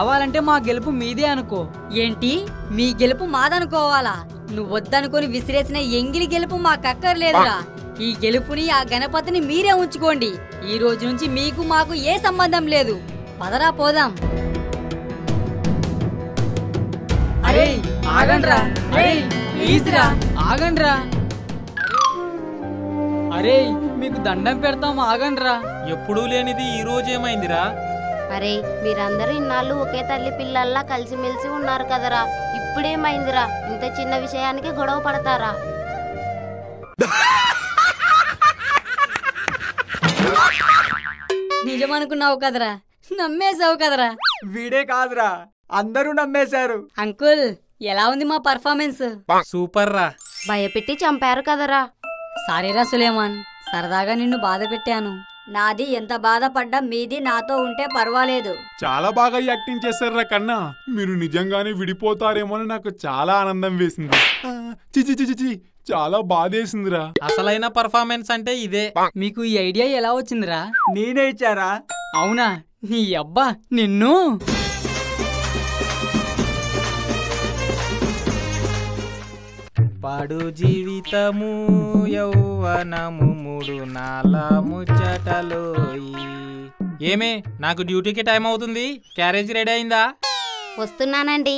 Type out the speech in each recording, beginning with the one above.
కావాలంటే మా గెలుపు మీదే అనుకో ఏంటి మీ గెలుపు మాదనుకోవాలా నువ్వు వద్దనుకొని విసిరేసిన ఎంగిలి గెలుపు మాకక్కర్లేదురా ఈ గెలుపుని ఆ గణపతిని మీరే ఉంచుకోండి ఈ రోజు నుంచి మీకు మాకు ఏ సంబంధం లేదు పదరా పోదాం అరే ఆగండ్రా అరే ప్లీజ్ రా ఆగండ్రా అరే మీకు దండం పెడతాం ఆగండ్రా ఎప్పుడూ లేనిది ఈ రోజు ఏమైందిరా అరే మీరందరూ ఇన్నాళ్ళు ఒకే తల్లి పిల్లల్లా కలిసిమెలిసి ఉన్నారు కదరా ఇప్పుడేమైందిరా ఇంత చిన్న విషయానికి గొడవ పడతారా నిజమనుకున్నావు కదరా నమ్మేశావు కదరా వీడే కాదురా అందరూ నమ్మేశారు అంకుల్ ఎలా ఉంది మా పర్ఫార్మెన్స్ సూపర్ రా భయపెట్టి చంపారు కదరా సారీరా సులేమాన్ సరదాగా నిన్ను బాధ పెట్టాను నాది ఎంత బాధపడ్డా మీది నాతో ఉంటే పర్వాలేదు చాలా బాగా యాక్టింగ్ చేశారా కన్నా మీరు నిజంగానే విడిపోతారేమోని నాకు చాలా ఆనందం వేసింది ఆ, చి చి చి చి, చి చాలా బాధేసిందిరా అసలైన పర్ఫార్మెన్స్ అంటే ఇదే మీకు ఈ ఐడియా ఎలా వచ్చిందిరా నేనే ఇచ్చారా అవునా నీ అబ్బా నిన్ను పాడు జీవితము యౌవనము మూడు నాల ముచ్చటలోయి ఏమే నాకు డ్యూటీకి టైం అవుతుంది క్యారేజ్ రెడీ అయిందా వస్తున్నానండి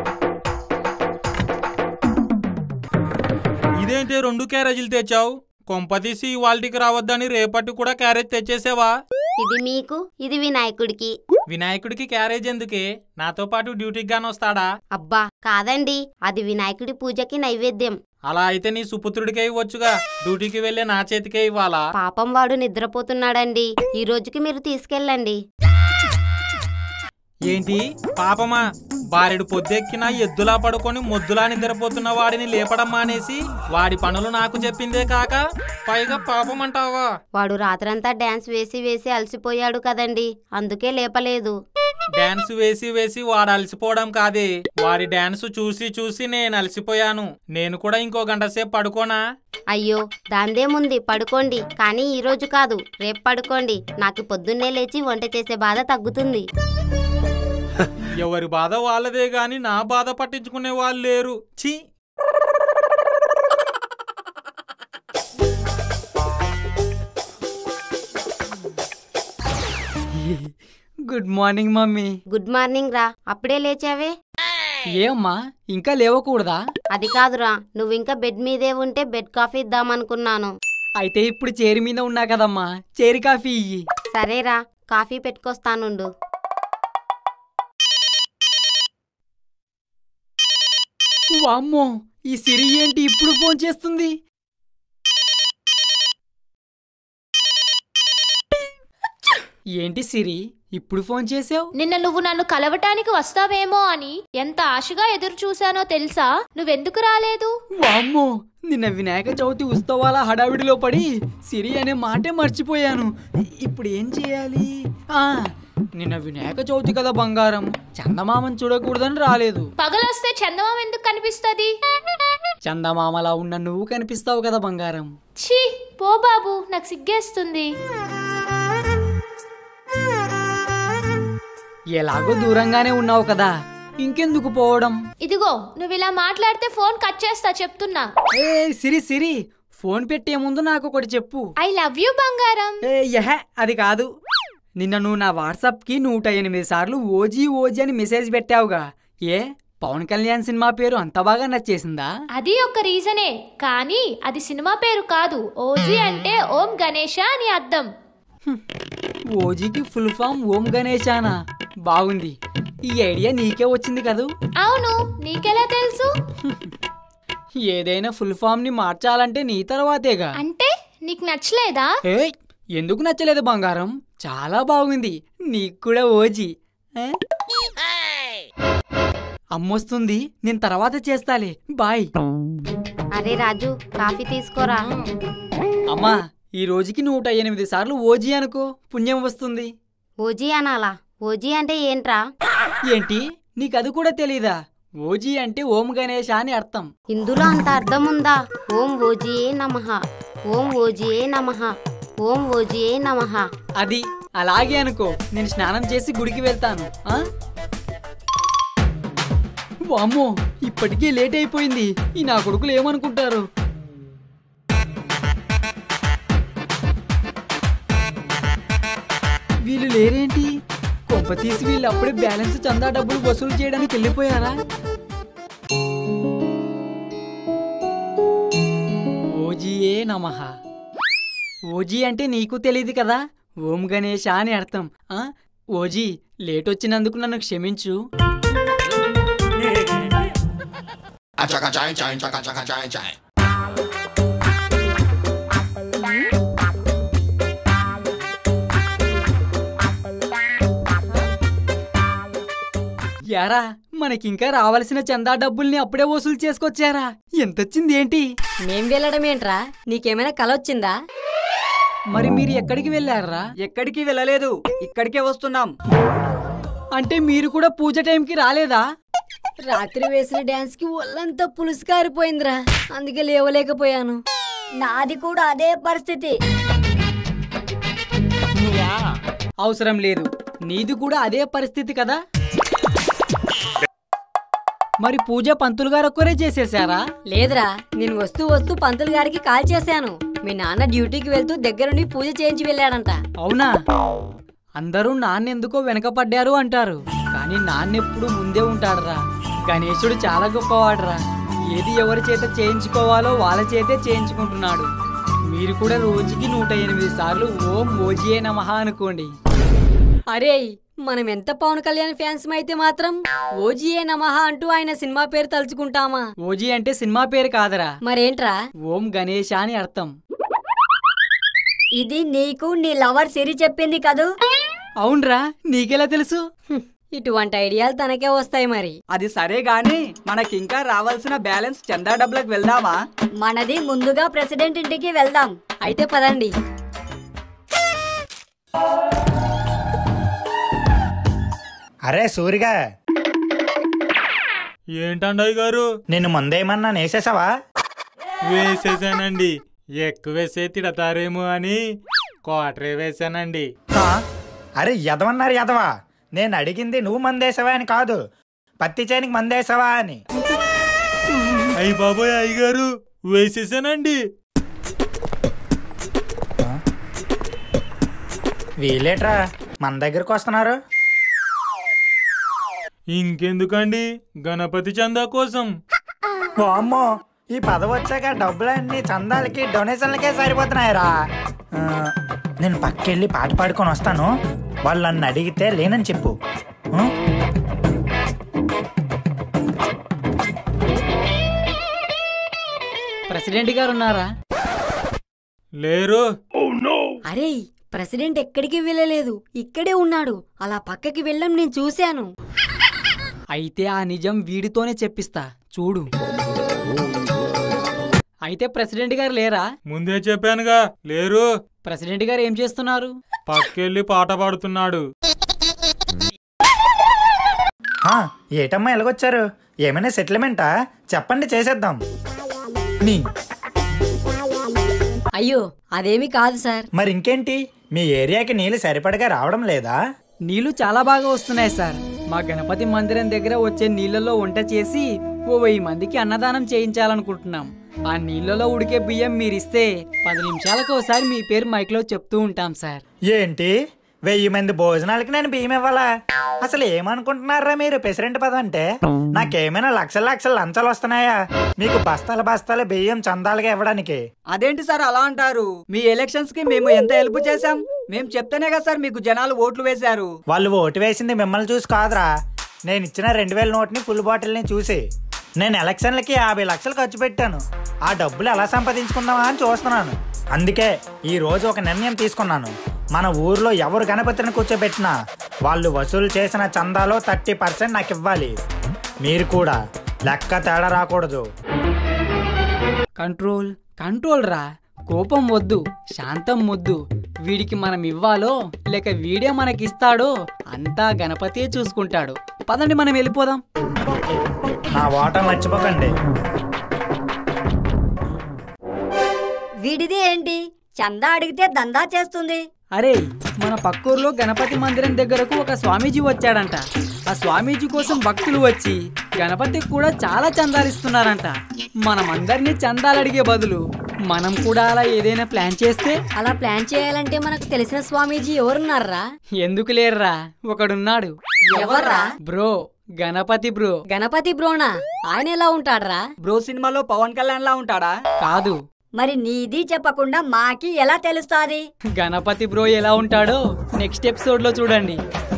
ఇదేంటి రెండు క్యారేజీలు తెచ్చావు కొంపతీసి ఇవాళకి రావద్దని రేపటి కూడా క్యారేజ్ తెచ్చేసావా ఇది మీకు ఇది వినాయకుడికి వినాయకుడికి క్యారేజ్ ఎందుకే నాతో పాటు డ్యూటీకి గాని వస్తాడా అబ్బా కాదండి అది వినాయకుడి పూజకి నైవేద్యం అలా అయితే నీ సుపుత్రుడికే ఇవ్వచ్చుగా డ్యూటీకి వెళ్ళే నా చేతికే ఇవ్వాలా పాపం వాడు నిద్రపోతున్నాడండి ఈ రోజుకి మీరు తీసుకెళ్ళండి ఏంటి పాపమా బారెడు పొద్దెక్కినా ఎద్దులా పడుకొని మొద్దులా నిద్రపోతున్న వాడిని లేపడం మానేసి వాడి పనులు నాకు చెప్పిందే కాక పైగా పాపం అంటావా వాడు రాత్రంతా డాన్స్ వేసి వేసి అలసిపోయాడు కదండి అందుకే లేపలేదు డాన్స్ వేసి వేసి వాడు అలసిపోవడం కాదే వాడి డాన్స్ చూసి చూసి నేను అలసిపోయాను నేను కూడా ఇంకో గంట సేపు పడుకోనా అయ్యో దాందేముంది పడుకోండి కానీ ఈ రోజు కాదు రేపు పడుకోండి నాకు పొద్దున్నే లేచి వంట చేసే బాధ తగ్గుతుంది ఎవరి బాధ వాళ్ళదే గాని నా బాధ పట్టించుకునే వాళ్ళు లేరు ఛీ good morning mummy good morning రా అప్పుడే లేచావే ఏమ్మా ఇంకా లేవకూడదా అది కాదురా నువ్వు ఇంకా బెడ్ మీదే ఉంటే బెడ్ కాఫీ ఇద్దామనుకున్నాను అయితే ఇప్పుడు చేరి మీద ఉన్నా కదమ్మా చేరి కాఫీ ఇయ్యి సరేరా కాఫీ పెట్టుకొస్తానుండు వామ్మో ఈ సిరి ఏంటి ఇప్పుడు ఫోన్ చేస్తుంది ఏంటి సిరి ఇప్పుడు ఫోన్ చేసావు నిన్న నువ్వు నన్ను కలవటానికి వస్తావేమో అని ఎంత ఆశగా ఎదురు చూశానో తెలుసా నువ్వెందుకు రాలేదు వామ్మో నిన్న వినాయక చవితి ఉత్సవాల హడావిడిలో పడి సిరి అనే మాటే మర్చిపోయాను ఇప్పుడు ఏం చేయాలి ఆ నిన్న వినాయక చవితి కదా బంగారం చందమామని చూడకూడదని రాలేదు పగలొస్తే చందమామ ఎందుకు కనిపిస్తది చందమామలా ఉన్న నువ్వు కనిపిస్తావు కదా బంగారం ఛీ పో బాబు నాకు సిగ్గేస్తుంది ఎలాగో దూరంగానే ఉన్నావు కదా ఇంకెందుకు పోవడం ఇదిగో నువ్వు ఇలా మాట్లాడితే ఫోన్ కట్ చేస్తా చెప్తున్నా ఏ సిరి సిరి ఫోన్ పెట్టే ముందు నాకు ఒకటి చెప్పు ఐ లవ్ యూ బంగారం ఏ యహ అది కాదు నిన్న నువ్వు నా వాట్సాప్కి నూట ఎనిమిది సార్లు ఓజీ ఓజీ అని మెసేజ్ పెట్టావుగా ఏ పవన్ కళ్యాణ్ సినిమా పేరు అంత బాగా నచ్చేసిందా అది ఒక రీజనే కానీ అది సినిమా పేరు కాదు ఓజీ అంటే ఓం గణేష అని అర్థం ఓజీకి ఫుల్ ఫామ్ ఓం గణేశానా బాగుంది ఈ ఐడియా నీకే వచ్చింది కదూ అవును నీకెలా తెలుసు ఏదైనా ఫుల్ ఫామ్ ని మార్చాలంటే నీ తర్వాతేగా అంటే నీకు నచ్చలేదా ఏయ్ ఎందుకు నచ్చలేదు బంగారం చాలా బాగుంది నీకు కూడా ఓజీ ఏ? అమ్మొస్తుంది నేను తర్వాత చేస్తాలే బాయ్ అరే రాజు కాఫీ తీసుకోరా అమ్మా ఈ రోజుకి నూట ఎనిమిది సార్లు ఓజీ అనుకో పుణ్యం వస్తుంది ఓజీ అనాలా ఓజీ అంటే ఏంట్రా ఏంటి నీకు అది కూడా తెలీదా ఓజీ అంటే ఓం గణేష అని అర్థం ఇందులో అంత అర్థం ఉందా ఓం ఓజియే నమః ఓం ఓజియే నమః ఓం ఓజియే నమః అది అలాగే అనుకో నేను స్నానం చేసి గుడికి వెళ్తాను ఆ? వామ్మో ఇప్పటికే లేట్ అయిపోయింది ఈ నా కొడుకులు ఏమనుకుంటారు వీళ్ళు లేరేంటి కొంప తీసి వీళ్ళు అప్పుడే బ్యాలెన్స్ చందా డబ్బులు వసూలు చేయడానికి వెళ్ళిపోయారా ఓజీయే నమః ఓజీ అంటే నీకు తెలియదు కదా ఓం గణేష అని అర్థం ఆ? ఓజీ లేట్ వచ్చినందుకు నన్ను క్షమించు Achaka chai chai chaka chaka chai chai. యారా మనకింకా రావాల్సిన చందా డబ్బుల్ని అప్పుడే వసూలు చేసుకొచ్చారా ఎంతొచ్చింది ఏంటి మేం వెళ్ళడం ఏంట్రా నీకేమైనా కల వచ్చిందా మరి మీరు ఎక్కడికి వెళ్ళారా ఎక్కడికి వెళ్ళలేదు ఇక్కడికే వస్తున్నాం అంటే మీరు కూడా పూజ టైంకి రాలేదా రాత్రి వేసిన డాన్స్ కి ఒళ్ళంతా పులుసు కారిపోయిందిరా అందుకే లేవలేకపోయాను నాది కూడా అదే పరిస్థితి అవసరం లేదు నీది కూడా అదే పరిస్థితి కదా మరి పూజ పంతులు గారు ఒక్కరే చేసేసారా లేదురా నేను వస్తూ వస్తూ పంతులు గారికి కాల్ చేశాను మీ నాన్న డ్యూటీకి వెళ్తూ దగ్గరుండి పూజ చేయించి వెళ్ళాడంట అవునా అందరూ నాన్నెందుకో వెనకపడ్డారు అంటారు కానీ నాన్నెప్పుడు ముందే ఉంటాడురా గణేశుడు చాలా గొప్పవాడురా ఏది ఎవరి చేత చేయించుకోవాలో వాళ్ళ చేతే చేయించుకుంటున్నాడు మీరు కూడా రోజుకి నూట ఎనిమిది సార్లు ఓం ఓజియే నమః అనుకోండి అరే మనం ఎంత పవన్ కళ్యాణ్ ఫ్యాన్స్ అయితే మాత్రం ఓజీఏ నమః అంటూ ఆయన సినిమా పేరు తలుచుకుంటామా ఓజీ అంటే సినిమా పేరు కాదరా మరేంట్రా ఓం గణేష అని అర్థం ఇది నీకు నీ లవర్ సిరి చెప్పింది కదూ అవునరా నీకెలా తెలుసు హ్మ్, ఇటువంటి ఐడియాలు తనకే వస్తాయి మరి అది సరే గాని మనకింకా రావాల్సిన బ్యాలెన్స్ చందా డబ్బులకు వెళ్దామా మనది ముందుగా ప్రెసిడెంట్ ఇంటికి వెళ్దాం అయితే పదండి అరే సూరిగా ఏంటండయ్య గారు నిన్ను ముందేమన్నా నేసేసావా వేసేసానండి ఎక్కువ వేసే తిడతారేమో అని క్వార్టరే వేసానండి ఆ? అరే ఎదవన్నారు ఎదవా నేను అడిగింది నువ్వు మందేసావా అని కాదు పత్తి చేనికి మందేసావా అని అయ్యి బాబోయ్ అయ్యగారు వేసేసానండి వీలేట్రా మన దగ్గరకు వస్తున్నారు ఇంకెందుకండి గణపతి చందా కోసం వామ్మో ఈ పదవి వచ్చాక డబ్బులన్నీ చందాలకి డొనేషన్లకే సరిపోతున్నాయిరా ఆ, నేను పక్కెళ్ళి పాట పాడుకొని వస్తాను వాళ్ళు నన్ను అడిగితే లేనని చెప్పు ఆ? ప్రెసిడెంట్ గారు ఉన్నారా లేరు అరే ప్రెసిడెంట్ ఎక్కడికి వెళ్ళలేదు ఇక్కడే ఉన్నాడు అలా పక్కకి వెళ్ళం నేను చూశాను అయితే ఆ నిజం వీడితోనే చెప్పిస్తా చూడు అయితే ప్రెసిడెంట్ గారు లేరా ముందే చెప్పానుగా లేరు ప్రెసిడెంట్ గారు ఏం చేస్తున్నారు పక్కెళ్ళి పాట పాడుతున్నాడు ఆ, ఏటమ్మా ఎలాగొచ్చారు ఏమైనా సెటిల్మెంటా చెప్పండి చేసేద్దాం నీ అయ్యో అదేమీ కాదు సార్ మరి ఇంకేంటి మీ ఏరియాకి నీళ్ళు సరిపడగా రావడం లేదా నీళ్లు చాలా బాగా వస్తున్నాయి సార్ మా గణపతి మందిరం దగ్గర వచ్చే నీళ్ళలో వంట చేసి ఓ వెయ్యి మందికి అన్నదానం చేయించాలనుకుంటున్నాం ఆ నీళ్ళలో ఉడికే బియ్యం మీరిస్తే పది నిమిషాలకు ఒకసారి మీ పేరు మైక్లో చెప్తూ ఉంటాం సార్ ఏంటి వెయ్యి మంది భోజనాలకి నేను బియ్యం ఇవ్వాలా అసలు ఏమనుకుంటున్నారా మీరు ప్రెసిడెంట్ పదం అంటే నాకేమైనా లక్షల లక్షల లంచాలు వస్తున్నాయా మీకు బస్తాల బస్తాల బియ్యం చందాలుగా ఇవ్వడానికి అదేంటి సార్ అలా అంటారు మీ ఎలక్షన్స్ కి మేము ఎంత హెల్ప్ చేశాం మేము చెప్తేనే కదా సార్ మీకు జనాలు ఓట్లు వేశారు వాళ్ళు ఓటు వేసింది మిమ్మల్ని చూసి కాదురా నేను ఇచ్చిన రెండు వేల నోట్ని ఫుల్ బాటిల్ని చూసి నేను ఎలక్షన్లకి యాభై లక్షలు ఖర్చు పెట్టాను ఆ డబ్బులు ఎలా సంపాదించుకుందామా అని చూస్తున్నాను అందుకే ఈ రోజు ఒక నిర్ణయం తీసుకున్నాను మన ఊర్లో ఎవరు గణపతిని కూర్చోబెట్టినా వాళ్ళు వసూలు చేసిన చందాలో థర్టీ పర్సెంట్ నాకు ఇవ్వాలి మీరు కూడా లెక్క తేడా రాకూడదు కంట్రోల్ కంట్రోల్ రా కోపం వద్దు శాంతం వద్దు వీడికి మనం ఇవ్వాలో లేక వీడే మనకిస్తాడో అంతా గణపతే చూసుకుంటాడు పదండి మనం వెళ్ళిపోదాం నా ఓట మర్చిపోకండి వీడిది ఏంటి చందా అడిగితే దందా చేస్తుంది అరే మన పక్కూర్లో గణపతి మందిరం దగ్గరకు ఒక స్వామీజీ వచ్చాడంట ఆ స్వామీజీ కోసం భక్తులు వచ్చి గణపతికి కూడా చాలా చందాలు ఇస్తున్నారంట మనం అందరినీ చందాలు అడిగే బదులు మనం కూడా అలా ఏదైనా ప్లాన్ చేస్తే అలా ప్లాన్ చేయాలంటే మనకు తెలిసిన స్వామీజీ ఎవరున్నారా ఎందుకు లేర్రా ఒకడున్నాడు ఎవర్రా బ్రో గణపతి బ్రో గణపతి బ్రోనా ఆయన ఎలా ఉంటాడ్రా బ్రో సినిమాలో పవన్ కళ్యాణ్ లా ఉంటాడా కాదు మరి నీది చెప్పకుండా మాకి ఎలా తెలుస్తాది గణపతి బ్రో ఎలా ఉంటాడో నెక్స్ట్ ఎపిసోడ్ లో చూడండి